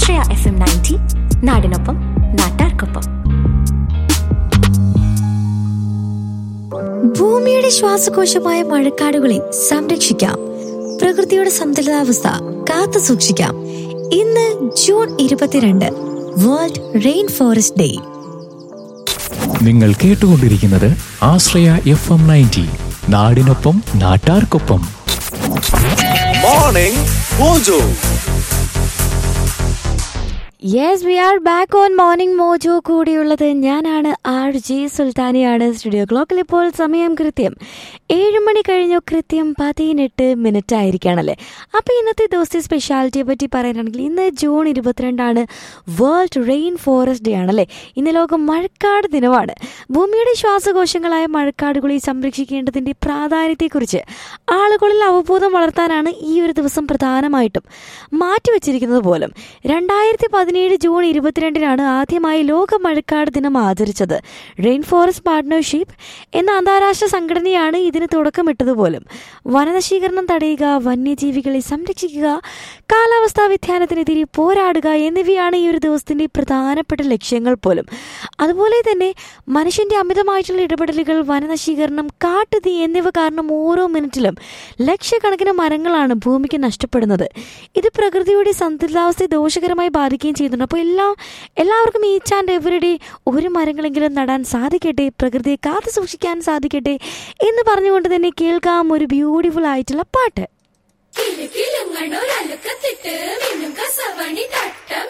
ആശ്രയ F M ninety നാടിനൊപ്പം നാട്ടാർക്കൊപ്പം ഭൂമിയുടെ ശ്വാസകോശമായ മഴക്കാടുകളെ സംരക്ഷിക്കാം പ്രകൃതിയുടെ സന്തുലിതാവസ്ഥ കാത്തു സൂക്ഷിക്കാം ഇന്ന് ജൂൺ ഇരുപത്തിരണ്ട് വേൾഡ് റെയിൻ ഫോറസ്റ്റ് ഡേ നിങ്ങൾ കേട്ടുകൊണ്ടിരിക്കുന്നത് ആശ്രയ എഫ് എം നയൻറ്റി നാടിനൊപ്പം നാട്ടാർക്കൊപ്പം morning mojo yes we are back on morning mojo കൂടിയുള്ളത് ഞാനാണ് ആർ ജി സുൽത്താനിയാണ് സ്റ്റുഡിയോ ക്ലോക്കിൽ ഇപ്പോൾ സമയം കൃത്യം ഏഴ് മണി കഴിഞ്ഞു കൃത്യം പതിനെട്ട് മിനിറ്റ് ആയിരിക്കുകയാണല്ലേ അപ്പോൾ ഇന്നത്തെ ദിവസത്തെ സ്പെഷ്യാലിറ്റിയെ പറ്റി പറയാനാണെങ്കിൽ ഇന്ന് ജൂൺ ഇരുപത്തിരണ്ടാണ് വേൾഡ് റെയിൻ ഫോറസ്റ്റ് ഡേ ആണല്ലേ ഇന്ന് ലോകം മഴക്കാട് ദിനമാണ് ഭൂമിയുടെ ശ്വാസകോശങ്ങളായ മഴക്കാടുകളെ സംരക്ഷിക്കേണ്ടതിൻ്റെ പ്രാധാന്യത്തെക്കുറിച്ച് ആളുകളിൽ അവബോധം വളർത്താനാണ് ഈ ഒരു ദിവസം പ്രധാനമായിട്ടും മാറ്റിവെച്ചിരിക്കുന്നത് പോലും രണ്ടായിരത്തി പതിനേഴ് ജൂൺ ഇരുപത്തിരണ്ടിനാണ് ആദ്യമായി ലോക മഴക്കാട് ദിനം ആചരിച്ചത് റെയിൻ ഫോറസ്റ്റ് പാർട്ട്ണർഷിപ്പ് എന്ന അന്താരാഷ്ട്ര സംഘടനയാണ് ഇതിന് തുടക്കമിട്ടത് പോലും വനനശീകരണം തടയുക വന്യജീവികളെ സംരക്ഷിക്കുക കാലാവസ്ഥാ വ്യതിയാനത്തിനെതിരെ പോരാടുക എന്നിവയാണ് ഈ ഒരു ദിവസത്തിൻ്റെ പ്രധാനപ്പെട്ട ലക്ഷ്യങ്ങൾ പോലും അതുപോലെ തന്നെ മനുഷ്യൻ്റെ അമിതമായിട്ടുള്ള ഇടപെടലുകൾ വനനശീകരണം കാട്ടുതീ എന്നിവ കാരണം ഓരോ മിനിറ്റിലും ലക്ഷക്കണക്കിന് മരങ്ങളാണ് ഭൂമിക്ക് നഷ്ടപ്പെടുന്നത് ഇത് പ്രകൃതിയുടെ സന്തുലിതാവസ്ഥയെ ദോഷകരമായി ബാധിക്കുകയും ചെയ്യുന്നുണ്ട് അപ്പോൾ എല്ലാം എല്ലാവർക്കും ഈച്ച് ആൻഡ് എവറിഡേ ഒരു മരങ്ങളെങ്കിലും നടാൻ സാധിക്കട്ടെ പ്രകൃതിയെ കാത്തു സൂക്ഷിക്കാൻ സാധിക്കട്ടെ എന്ന് പറഞ്ഞുകൊണ്ട് തന്നെ കേൾക്കാം ഒരു ബ്യൂട്ടിഫുൾ ആയിട്ടുള്ള പാട്ട് കിലുകിലുങ്ങണൊരലുക്കത്തിട്ട് മിന്നും കസവണി തട്ടം